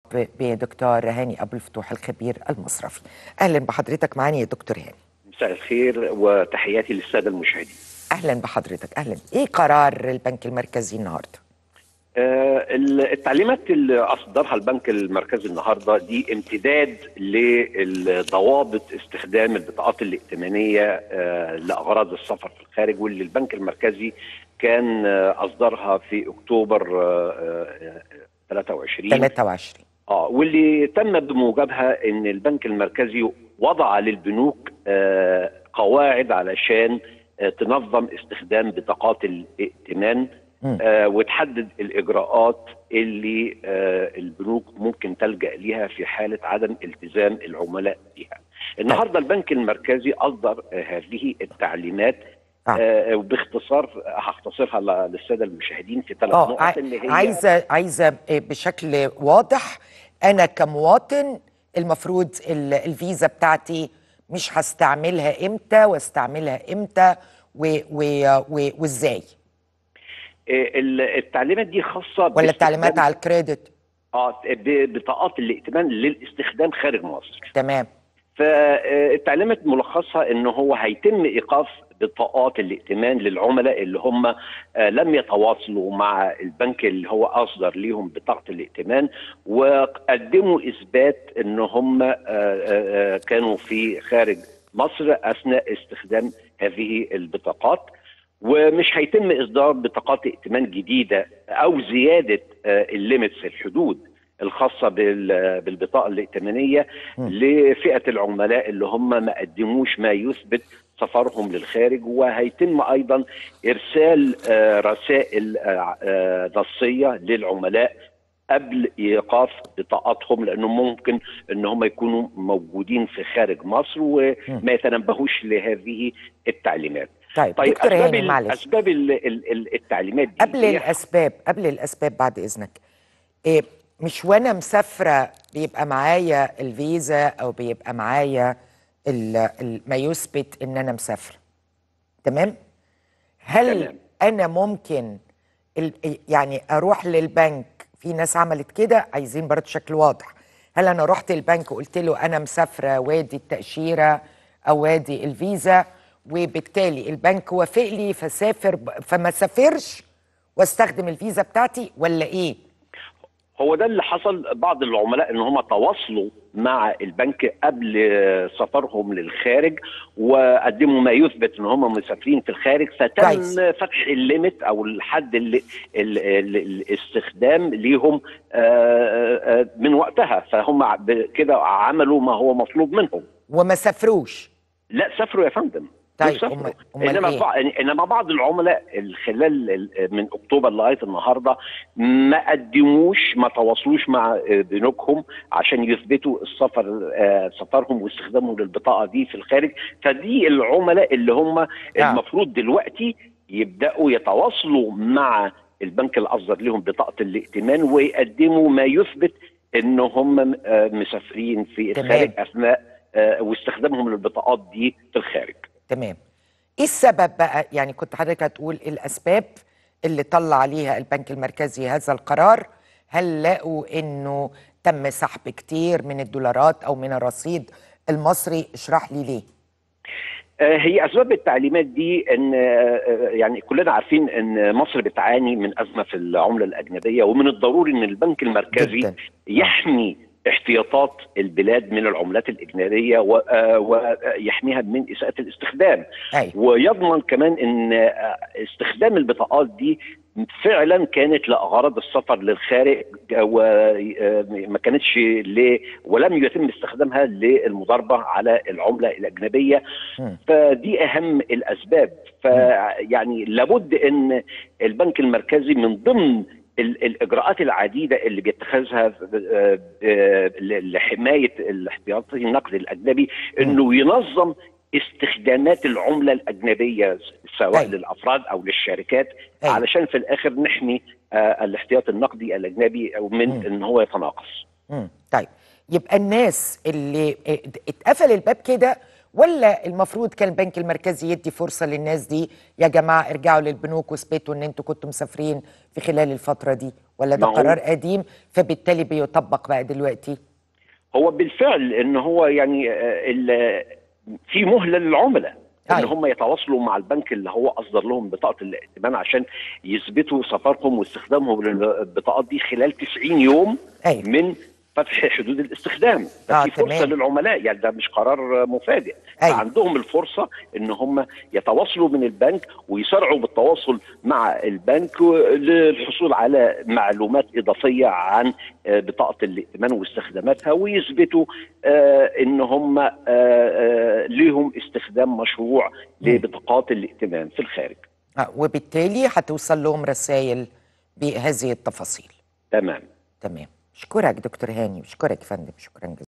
بدكتور هاني ابو الفتوح الخبير المصرفي اهلا بحضرتك معانا يا دكتور هاني مساء الخير وتحياتي للساده المشاهدين اهلا بحضرتك اهلا ايه قرار البنك المركزي النهارده آه التعليمات اللي اصدرها البنك المركزي النهارده دي امتداد لضوابط استخدام البطاقات الائتمانيه آه لاغراض السفر في الخارج واللي البنك المركزي كان آه اصدرها في اكتوبر 23 23 اه واللي تم بموجبها ان البنك المركزي وضع للبنوك آه قواعد علشان آه تنظم استخدام بطاقات الائتمان آه وتحدد الاجراءات اللي آه البنوك ممكن تلجا ليها في حاله عدم التزام العملاء بها. النهارده البنك المركزي اصدر آه هذه التعليمات آه وباختصار هختصرها للساده المشاهدين في ثلاث نقط اللي هي عايزه عايزه بشكل واضح انا كمواطن المفروض الفيزا بتاعتي مش هستعملها امتى واستعملها امتى وازاي التعليمات دي خاصه ولا التعليمات على الكريدت اه بطاقات الائتمان للاستخدام خارج مصر تمام فالتعليمات ملخصها ان هو هيتم ايقاف بطاقات الائتمان للعملاء اللي هم لم يتواصلوا مع البنك اللي هو اصدر ليهم بطاقه الائتمان وقدموا اثبات ان هم كانوا في خارج مصر اثناء استخدام هذه البطاقات ومش هيتم اصدار بطاقات ائتمان جديده او زياده الليمتس الحدود الخاصه بالبطاقه الائتمانيه لفئه العملاء اللي هم ما قدموش ما يثبت سفرهم للخارج وهيتم ايضا ارسال رسائل نصيه للعملاء قبل ايقاف بطاقاتهم لانه ممكن ان هم يكونوا موجودين في خارج مصر وما يتنبهوش لهذه التعليمات. طيب, طيب دكتور اسباب هاني معلش اسباب التعليمات دي قبل الاسباب قبل الاسباب بعد اذنك إيه مش وانا مسافره بيبقى معايا الفيزا او بيبقى معايا ما يثبت ان انا مسافره تمام هل تمام. انا ممكن يعني اروح للبنك في ناس عملت كده عايزين برضه شكل واضح هل انا رحت البنك وقلت له انا مسافره وادي التاشيره او وادي الفيزا وبالتالي البنك وافق لي فسافر فما سافرش واستخدم الفيزا بتاعتي ولا ايه؟ هو ده اللي حصل بعض العملاء ان هم تواصلوا مع البنك قبل سفرهم للخارج وقدموا ما يثبت ان هم مسافرين في الخارج فتم كويس. فتح الليمت او الحد اللي الاستخدام ليهم من وقتها فهم كده عملوا ما هو مطلوب منهم وما سافروش لا سافروا يا فندم طيب أم انما إيه؟ بعض انما بعض العملاء خلال من اكتوبر لغايه النهارده ما قدموش ما تواصلوش مع بنوكهم عشان يثبتوا السفر سفرهم واستخدامهم للبطاقه دي في الخارج فدي العملاء اللي هم آه. المفروض دلوقتي يبداوا يتواصلوا مع البنك اللي اصدر لهم بطاقه الائتمان ويقدموا ما يثبت ان هم مسافرين في الخارج اثناء واستخدامهم للبطاقات دي في الخارج تمام ايه السبب بقى يعني كنت حضرتك هتقول الاسباب اللي طلع عليها البنك المركزي هذا القرار هل لقوا انه تم سحب كتير من الدولارات او من الرصيد المصري اشرح لي ليه هي اسباب التعليمات دي ان يعني كلنا عارفين ان مصر بتعاني من ازمه في العمله الاجنبيه ومن الضروري ان البنك المركزي جداً. يحمي احتياطات البلاد من العملات الاجنبيه ويحميها من اساءه الاستخدام أي. ويضمن كمان ان استخدام البطاقات دي فعلا كانت لاغراض السفر للخارج وما كانتش ل ولم يتم استخدامها للمضاربه على العمله الاجنبيه م. فدي اهم الاسباب فيعني لابد ان البنك المركزي من ضمن الاجراءات العديده اللي بيتخذها لحمايه الاحتياطي النقد الاجنبي انه ينظم استخدامات العمله الاجنبيه سواء أي. للافراد او للشركات أي. علشان في الاخر نحمي آه الاحتياط النقدي الاجنبي او من م. ان هو يتناقص. م. طيب يبقى الناس اللي اتقفل الباب كده ولا المفروض كان البنك المركزي يدي فرصه للناس دي يا جماعه ارجعوا للبنوك واثبتوا ان انتوا كنتوا مسافرين في خلال الفتره دي ولا ده ما هو- قرار قديم فبالتالي بيطبق بقى دلوقتي هو بالفعل ان هو يعني آه، ال- في مهله للعملاء ان أيوة. هم يتواصلوا مع البنك اللي هو اصدر لهم بطاقه الائتمان عشان يثبتوا سفرهم واستخدامهم للبطاقات دي خلال 90 يوم أيوة. من فتح حدود الاستخدام آه، ففي فرصه تمام. للعملاء يعني ده مش قرار مفاجئ أيوة. فعندهم الفرصه ان هم يتواصلوا من البنك ويسرعوا بالتواصل مع البنك للحصول على معلومات اضافيه عن آه، بطاقه الائتمان واستخداماتها ويثبتوا آه، ان هم آه، آه، ليهم استخدام مشروع لبطاقات الائتمان في الخارج آه وبالتالي هتوصل لهم رسائل بهذه التفاصيل تمام تمام اشكرك دكتور هاني اشكرك يا فندم شكرا جزيلا